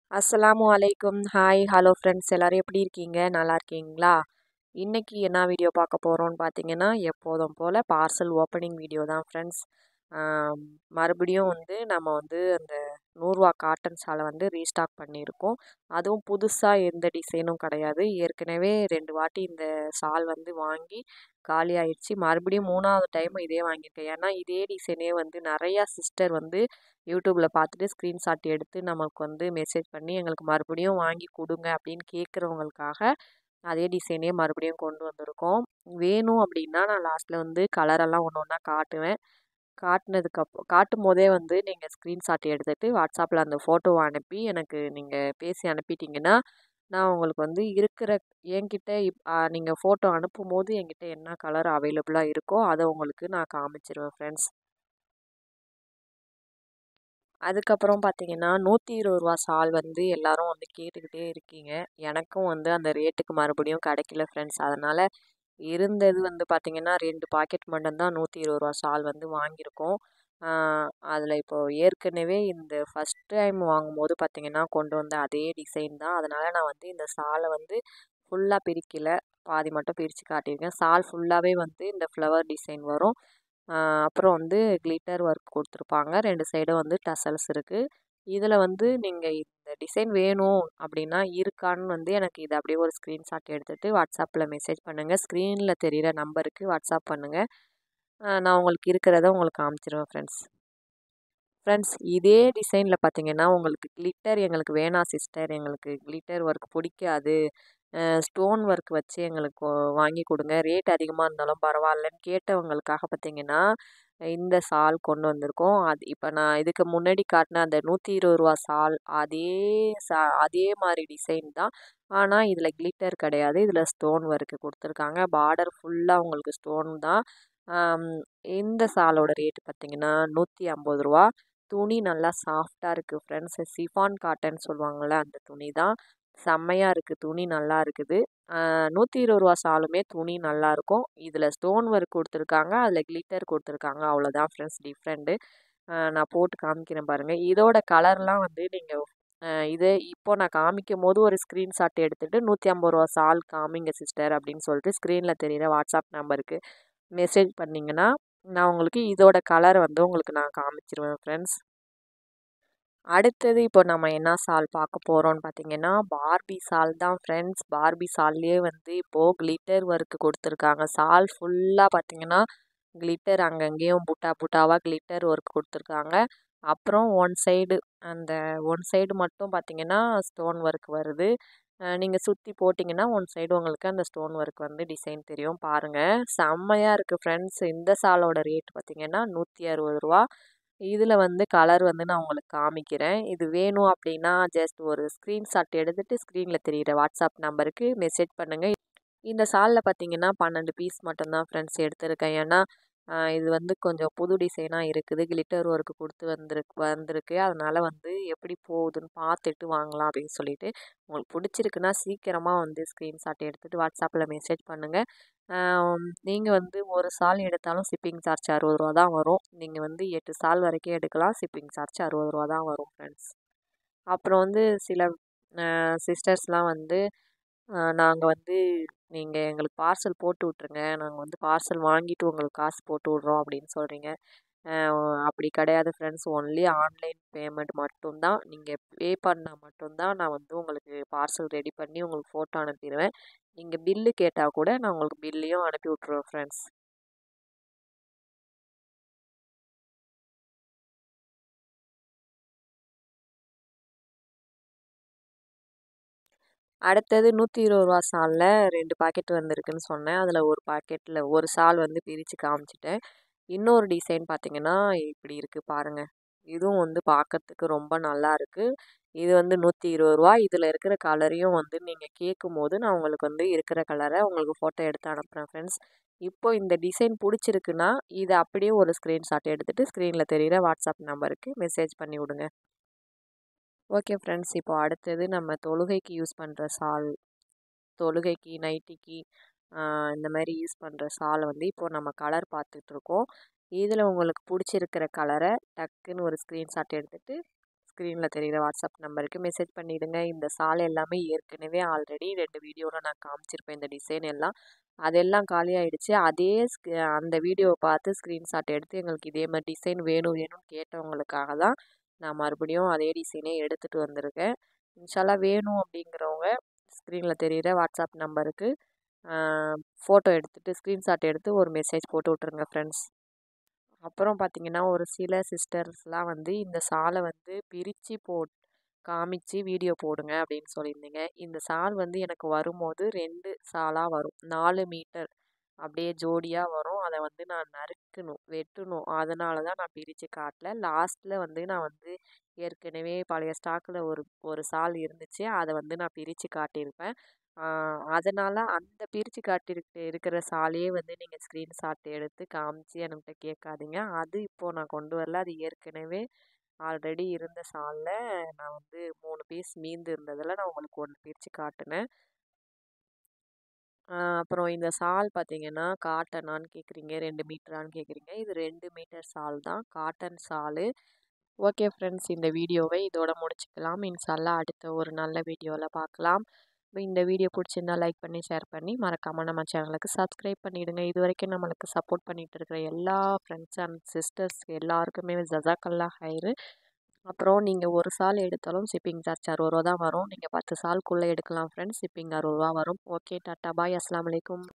அஸ்ஸலாமு அலைக்கும் hi hello friends எல்லோரும் எப்படி இருக்கீங்க நல்லா இருக்கீங்களா இன்றைக்கி என்ன வீடியோ பார்க்க போகிறோன்னு பார்த்தீங்கன்னா எப்போதும் போல் பார்சல் ஓப்பனிங் வீடியோ தான் ஃப்ரெண்ட்ஸ் மறுபடியும் வந்து நம்ம வந்து அந்த நூறுரூவா காட்டன் சாலை வந்து ரீஸ்டாக் பண்ணியிருக்கோம் அதுவும் புதுசாக எந்த டிசைனும் கிடையாது ஏற்கனவே ரெண்டு வாட்டி இந்த சால் வந்து வாங்கி காலி ஆயிடுச்சு மறுபடியும் மூணாவது டைம் இதே வாங்கியிருக்கேன் ஏன்னா இதே டிசைனே வந்து நிறையா சிஸ்டர் வந்து யூடியூப்பில் பார்த்துட்டு ஸ்க்ரீன்ஷாட் எடுத்து நமக்கு வந்து மெசேஜ் பண்ணி எங்களுக்கு மறுபடியும் வாங்கி கொடுங்க அப்படின்னு கேட்குறவங்களுக்காக அதே டிசைனே மறுபடியும் கொண்டு வந்திருக்கோம் வேணும் அப்படின்னா நான் லாஸ்ட்டில் வந்து கலரெல்லாம் ஒன்று ஒன்றா காட்டுவேன் காட்டினதுக்கப்புறம் காட்டும் போதே வந்து நீங்கள் ஸ்க்ரீன்ஷாட் எடுத்துகிட்டு வாட்ஸ்அப்பில் அந்த ஃபோட்டோவை அனுப்பி எனக்கு நீங்கள் பேசி அனுப்பிட்டீங்கன்னா நான் உங்களுக்கு வந்து இருக்கிற என்கிட்ட இப் நீங்கள் ஃபோட்டோ அனுப்பும்போது என்கிட்ட என்ன கலர் அவைலபிளாக இருக்கோ அதை உங்களுக்கு நான் காமிச்சிருவேன் ஃப்ரெண்ட்ஸ் அதுக்கப்புறம் பார்த்தீங்கன்னா நூற்றி இருபது ரூபா சால் வந்து எல்லோரும் வந்து கேட்டுக்கிட்டே இருக்கீங்க எனக்கும் வந்து அந்த ரேட்டுக்கு மறுபடியும் கிடைக்கல ஃப்ரெண்ட்ஸ் அதனால் இருந்தது வந்து பார்த்திங்கன்னா ரெண்டு பாக்கெட் மட்டும்தான் நூற்றி இருபது ரூபா சால் வந்து வாங்கியிருக்கோம் அதில் இப்போது ஏற்கனவே இந்த ஃபஸ்ட் டைம் வாங்கும்போது பார்த்திங்கன்னா கொண்டு வந்த அதே டிசைன் தான் அதனால் நான் வந்து இந்த சாலை வந்து ஃபுல்லாக பிரிக்கலை பாதி மட்டும் பிரித்து காட்டியிருக்கேன் சால் ஃபுல்லாகவே வந்து இந்த ஃப்ளவர் டிசைன் வரும் அப்புறம் வந்து கிளிட்டர் ஒர்க் கொடுத்துருப்பாங்க ரெண்டு சைடும் வந்து டசல்ஸ் இருக்குது இதில் வந்து நீங்கள் இந்த டிசைன் வேணும் அப்படின்னா இருக்கான்னு வந்து எனக்கு இதை அப்படியே ஒரு ஸ்க்ரீன்ஷாட் எடுத்துகிட்டு வாட்ஸ்அப்பில் மெசேஜ் பண்ணுங்கள் ஸ்க்ரீனில் தெரிகிற நம்பருக்கு வாட்ஸ்அப் பண்ணுங்கள் நான் உங்களுக்கு இருக்கிறத உங்களுக்கு காமிச்சிருவேன் ஃப்ரெண்ட்ஸ் ஃப்ரெண்ட்ஸ் இதே டிசைனில் பார்த்தீங்கன்னா உங்களுக்கு கிளிட்டர் எங்களுக்கு வேணாம் சிஸ்டர் எங்களுக்கு கிளிட்டர் ஒர்க் பிடிக்காது ஸ்டோன் ஒர்க் வச்சு எங்களுக்கு வாங்கி கொடுங்க ரேட் அதிகமாக இருந்தாலும் பரவாயில்லன்னு கேட்டவங்களுக்காக பார்த்தீங்கன்னா இந்த சால் கொண்டு வந்திருக்கோம் அது இப்போ நான் இதுக்கு முன்னாடி காட்டின அந்த நூற்றி இருபது ரூபா சால் அதே சா அதே மாதிரி டிசைன் தான் ஆனால் இதில் கிளிட்டர் கிடையாது இதில் ஸ்டோன் ஒர்க்கு கொடுத்துருக்காங்க பார்டர் ஃபுல்லாக உங்களுக்கு ஸ்டோன் தான் இந்த சாலோட ரேட்டு பார்த்திங்கன்னா நூற்றி ஐம்பது ரூபா துணி நல்லா சாஃப்டாக இருக்குது ஃப்ரெண்ட்ஸ் சிஃபான் காட்டன் சொல்லுவாங்கள்ல அந்த துணி தான் செம்மையாக இருக்குது துணி நல்லா இருக்குது நூற்றி இருபது ரூபா சாலுமே துணி நல்லாயிருக்கும் இதில் ஸ்டோன் ஒர்க் கொடுத்துருக்காங்க அதில் கிளிட்டர் கொடுத்துருக்காங்க அவ்வளோதான் ஃப்ரெண்ட்ஸ் டிஃப்ரெண்ட்டு நான் போட்டு காமிக்கிறேன் பாருங்கள் இதோட கலர்லாம் வந்து நீங்கள் இது இப்போ நான் காமிக்கும் போது ஒரு ஸ்க்ரீன்ஷாட் எடுத்துகிட்டு நூற்றி ஐம்பது ரூபா சால் காமிங்க சிஸ்டர் அப்படின்னு சொல்லிட்டு ஸ்க்ரீனில் தெரிகிற வாட்ஸ்அப் நம்பருக்கு மெசேஜ் பண்ணிங்கன்னா நான் உங்களுக்கு இதோட கலர் வந்து உங்களுக்கு நான் காமிச்சிருவேன் ஃப்ரெண்ட்ஸ் அடுத்தது இப்போ நம்ம என்ன சால் பார்க்க போகிறோம்னு பார்த்தீங்கன்னா பார்பி சால் தான் ஃப்ரெண்ட்ஸ் பார்பி சால்லையே வந்து இப்போது கிளிட்டர் ஒர்க்கு கொடுத்துருக்காங்க சால் ஃபுல்லாக பார்த்தீங்கன்னா கிளிட்டர் அங்கங்கேயும் புட்டா புட்டாவாக கிளிட்டர் ஒர்க் கொடுத்துருக்காங்க அப்புறம் ஒன் சைடு அந்த ஒன் சைடு மட்டும் பார்த்திங்கன்னா ஸ்டோன் ஒர்க் வருது நீங்கள் சுற்றி போட்டிங்கன்னா ஒன் சைடு உங்களுக்கு அந்த ஸ்டோன் ஒர்க் வந்து டிசைன் தெரியும் பாருங்கள் செம்மையாக இருக்குது ஃப்ரெண்ட்ஸ் இந்த சாலோட ரேட் பார்த்திங்கன்னா நூற்றி அறுபது ரூபா இதில் வந்து கலர் வந்து நான் உங்களுக்கு காமிக்கிறேன் இது வேணும் அப்படின்னா ஜஸ்ட் ஒரு ஸ்க்ரீன்ஷாட் எடுத்துகிட்டு ஸ்க்ரீனில் தெரிகிற வாட்ஸ்அப் நம்பருக்கு மெசேஜ் பண்ணுங்கள் இந்த சாலில் பார்த்தீங்கன்னா பன்னெண்டு பீஸ் மட்டும்தான் ஃப்ரெண்ட்ஸ் எடுத்திருக்கேன் ஏன்னா இது வந்து கொஞ்சம் புது டிசைனாக இருக்குது கிளிட்டர் ஒர்க்கு கொடுத்து வந்திருக்கு வந்திருக்கு அதனால் வந்து எப்படி போகுதுன்னு பார்த்துட்டு வாங்கலாம் அப்படின்னு சொல்லிட்டு உங்களுக்கு பிடிச்சிருக்குன்னா சீக்கிரமாக வந்து ஸ்க்ரீன்ஷாட் எடுத்துகிட்டு வாட்ஸ்அப்பில் மெசேஜ் பண்ணுங்கள் நீங்கள் வந்து ஒரு சால் எடுத்தாலும் ஷிப்பிங் சார்ஜ் அறுபது ரூபா தான் வரும் நீங்கள் வந்து எட்டு சால் வரைக்கும் எடுக்கலாம் ஷிப்பிங் சார்ஜ் அறுபது ரூபா தான் வரும் ஃப்ரெண்ட்ஸ் அப்புறம் வந்து சில சிஸ்டர்ஸ்லாம் வந்து நாங்கள் வந்து நீங்கள் எங்களுக்கு பார்சல் போட்டு விட்ருங்க நாங்கள் வந்து பார்சல் வாங்கிட்டு உங்களுக்கு காசு போட்டு விட்றோம் அப்படின்னு சொல்கிறீங்க அப்படி கிடையாது ஃப்ரெண்ட்ஸ் ஒன்லி ஆன்லைன் பேமெண்ட் மட்டும்தான் நீங்கள் பே பண்ணால் மட்டும்தான் நான் வந்து உங்களுக்கு பார்சல் ரெடி பண்ணி உங்களுக்கு ஃபோட்டோ அனுப்பிடுவேன் நீங்கள் பில்லு கேட்டால் கூட நான் உங்களுக்கு பில்லையும் அனுப்பி விட்ருவேன் ஃப்ரெண்ட்ஸ் அடுத்தது நூற்றி இருபது ரூபா சாலில் ரெண்டு பாக்கெட் வந்திருக்குன்னு சொன்னேன் அதில் ஒரு பாக்கெட்டில் ஒரு சால் வந்து பிரித்து காமிச்சிட்டேன் இன்னொரு டிசைன் பார்த்திங்கன்னா இப்படி இருக்குது பாருங்கள் இதுவும் வந்து பார்க்கறதுக்கு ரொம்ப நல்லா இருக்குது இது வந்து நூற்றி இருபது ரூபா இதில் இருக்கிற கலரையும் வந்து நீங்கள் கேட்கும் போது நான் உங்களுக்கு வந்து இருக்கிற கலரை உங்களுக்கு ஃபோட்டோ எடுத்து அனுப்புகிறேன் ஃப்ரெண்ட்ஸ் இப்போ இந்த டிசைன் பிடிச்சிருக்குன்னா இதை அப்படியே ஒரு ஸ்க்ரீன்ஷாட் எடுத்துகிட்டு ஸ்க்ரீனில் தெரிகிற வாட்ஸ்அப் நம்பருக்கு மெசேஜ் பண்ணி விடுங்க ஓகே ஃப்ரெண்ட்ஸ் இப்போ அடுத்தது நம்ம தொழுகைக்கு யூஸ் பண்ணுற சால் தொழுகைக்கு நைட்டிக்கு இந்த மாதிரி யூஸ் பண்ணுற சாலை வந்து இப்போது நம்ம கலர் பார்த்துட்ருக்கோம் இதில் உங்களுக்கு பிடிச்சிருக்கிற கலரை டக்குன்னு ஒரு ஸ்க்ரீன்ஷாட் எடுத்துகிட்டு ஸ்க்ரீனில் தெரிகிற வாட்ஸ்அப் நம்பருக்கு மெசேஜ் பண்ணிவிடுங்க இந்த சால் எல்லாமே ஏற்கனவே ஆல்ரெடி ரெண்டு வீடியோவில் நான் காமிச்சிருப்பேன் இந்த டிசைன் எல்லாம் அதெல்லாம் காலியாகிடுச்சு அதே அந்த வீடியோவை பார்த்து ஸ்க்ரீன்ஷாட் எடுத்து எங்களுக்கு இதே மாதிரி டிசைன் வேணும் வேணும்னு கேட்டவங்களுக்காக தான் நான் மறுபடியும் அதே டிசைனே எடுத்துகிட்டு வந்திருக்கேன் இன்ஷால்லா வேணும் அப்படிங்கிறவங்க ஸ்க்ரீனில் தெரிகிற வாட்ஸ்அப் நம்பருக்கு ஃபோட்டோ எடுத்துகிட்டு ஸ்க்ரீன்ஷாட் எடுத்து ஒரு மெசேஜ் போட்டு விட்ருங்க ஃப்ரெண்ட்ஸ் அப்புறம் பார்த்திங்கன்னா ஒரு சில சிஸ்டர்ஸ்லாம் வந்து இந்த சாலை வந்து பிரித்து போ காமிச்சு வீடியோ போடுங்க அப்படின்னு சொல்லியிருந்தீங்க இந்த சால் வந்து எனக்கு வரும்போது ரெண்டு சாலாக வரும் நாலு மீட்டர் அப்படியே ஜோடியாக வரும் அதை வந்து நான் நறுக்கணும் வெட்டணும் அதனால தான் நான் பிரித்து காட்டல லாஸ்ட்டில் வந்து நான் வந்து ஏற்கனவே பழைய ஸ்டாக்கில் ஒரு ஒரு சால் இருந்துச்சு அதை வந்து நான் பிரித்து காட்டியிருப்பேன் அதனால் அந்த பிரித்து காட்டியிருக்க இருக்கிற சாலையே வந்து நீங்கள் ஸ்க்ரீன்ஷாட் எடுத்து காமிச்சு என்கிட்ட கேட்காதீங்க அது இப்போது நான் கொண்டு வரல அது ஏற்கனவே ஆல்ரெடி இருந்த சாலில் நான் வந்து மூணு பீஸ் மீந்து இருந்ததில் நான் உங்களுக்கு ஒன்று பிரித்து காட்டினேன் அப்புறம் இந்த சால் பார்த்தீங்கன்னா காட்டனான்னு கேட்குறீங்க ரெண்டு மீட்டரான்னு கேட்குறீங்க இது ரெண்டு மீட்டர் சால் தான் காட்டன் சால் ஓகே ஃப்ரெண்ட்ஸ் இந்த வீடியோவை இதோட முடிச்சுக்கலாம் இன்ஷால்லா அடுத்த ஒரு நல்ல வீடியோவில் பார்க்கலாம் இந்த வீடியோ பிடிச்சிருந்தா லைக் பண்ணி ஷேர் பண்ணி மறக்காமல் நம்ம சேனலுக்கு சப்ஸ்கிரைப் பண்ணிவிடுங்க இது வரைக்கும் நம்மளுக்கு சப்போர்ட் பண்ணிகிட்டு இருக்கிற எல்லா ஃப்ரெண்ட்ஸ் அண்ட் சிஸ்டர்ஸ் எல்லாருக்குமே ஜசாக்கல்லா ஹைரு அப்புறம் நீங்கள் ஒரு சால் எடுத்தாலும் ஷிப்பிங் சார்ஜ் அறுபது ரூபா தான் வரும் நீங்கள் பத்து சால்குள்ளே எடுக்கலாம் ஃப்ரெண்ட்ஸ் ஷிப்பிங் அறுபது ரூபா வரும் ஓகே டாட்டா பாய் அஸ்லாம் வலைக்கும்